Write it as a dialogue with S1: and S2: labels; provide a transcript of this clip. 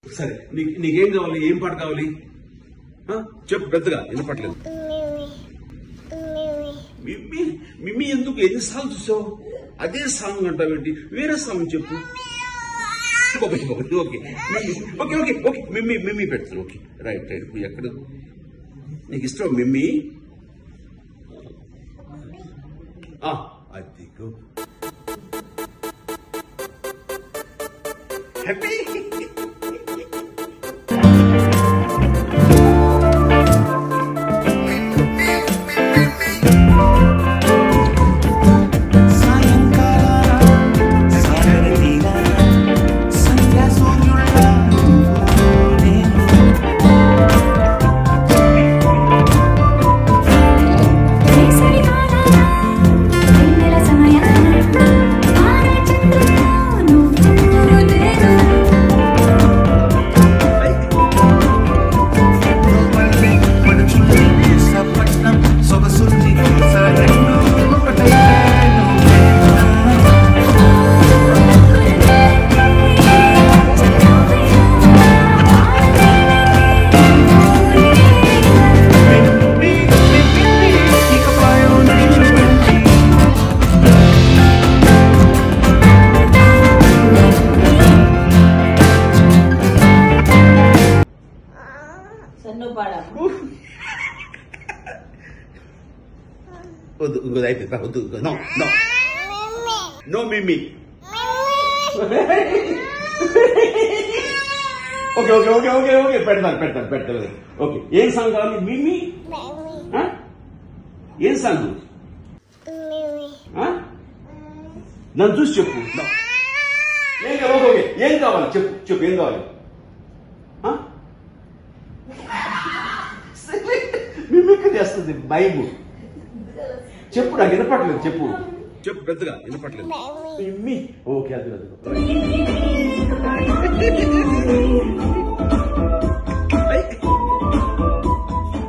S1: సరే నీకు నీకేం కావాలి ఏం పాట కావాలి ఆ? చెప్పు పెద్దగా వినపట్లేదు మిమ్మీ మిమ్మీ ఎందుకు ఎన్నిసార్లు చూసావు అదే సాంగ్ అంటావేంటి వేరే సాంగ్ చెప్పు ఓకే ఓకే ఓకే మిమ్మీ ఓకే ఓకే ఓకే మిమ్మీ మిమ్మీ పెడతాను ఓకే రైట్ రైట్ ఇప్పుడు ఎక్కడ నీకు ఇష్టం మిమ్మీ ఆ, అదిగో హ్యాపీ
S2: సాయంకాలాన సాగర తీరాన సంధ్యా సూర్యుళ్ళ నేను
S3: వెన్నెల సమయాన ఆరచంద్రుడు నువ్వు నేను
S2: మళ్ళీ పడుచుల్లి సపట్నం సొగసుల్ని సరెన్ను ఒకటైపోయాను మిమ్మీ మిమ్మీ ఇకపై నీళ్ళు పెట్టి
S4: సన్ను పాడా
S1: వద్దు ఇంకోది అయిపోయింది వద్దు నో నో నో మిమ్మీ okay okay okay okay okay పెడతాను పెడతాను పెడతాను ఓకే ఏం సాంగ్ కావాలి మిమ్మీ ఆ? ఏం సాంగ్ ఆ? నన్ను చూసి చెప్పు No. ఏం కావాలి ఓకే ఓకే ఏం కావాలి చెప్పు చెప్పు ఏం కావాలి ఆ? మిమిక్రీ చేస్తుంది భయము చెప్పు నాకు వినపట్లేదు చెప్పు చెప్పు పెద్దగా వినపట్లేదు మిమ్మీ ఓకే అది అది